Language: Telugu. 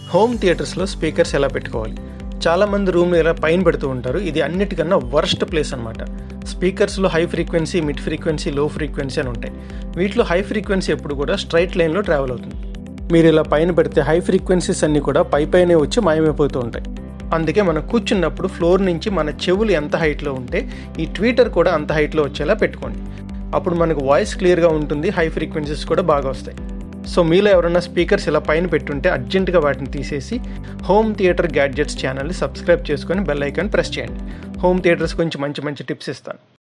హోమ్ థియేటర్స్లో స్పీకర్స్ ఎలా పెట్టుకోవాలి చాలామంది రూమ్లో ఇలా పైన పెడుతూ ఉంటారు ఇది అన్నిటికన్నా వర్స్ట్ ప్లేస్ అనమాట స్పీకర్స్లో high frequency mid frequency low frequency అని ఉంటాయి వీటిలో హై ఫ్రీక్వెన్సీ ఎప్పుడు కూడా స్ట్రైట్ లైన్లో ట్రావెల్ అవుతుంది మీరు ఇలా పైన పెడితే హై ఫ్రీక్వెన్సీస్ అన్నీ కూడా పై పైనే వచ్చి మాయమైపోతూ ఉంటాయి అందుకే మనం కూర్చున్నప్పుడు ఫ్లోర్ నుంచి మన చెవులు ఎంత హైట్లో ఉంటే ఈ ట్వీటర్ కూడా అంత హైట్లో వచ్చేలా పెట్టుకోండి అప్పుడు మనకు వాయిస్ క్లియర్గా ఉంటుంది హై ఫ్రీక్వెన్సీస్ కూడా బాగా వస్తాయి సో మీలో ఎవరైనా స్పీకర్స్ ఇలా పైన పెట్టుంటే అర్జెంటుగా వాటిని తీసేసి హోమ్ థియేటర్ గ్యాడ్జెట్స్ ఛానల్ని సబ్స్క్రైబ్ చేసుకొని బెల్ ఐకాన్ ప్రెస్ చేయండి హోమ్ థియేటర్స్ గురించి మంచి మంచి టిప్స్ ఇస్తాను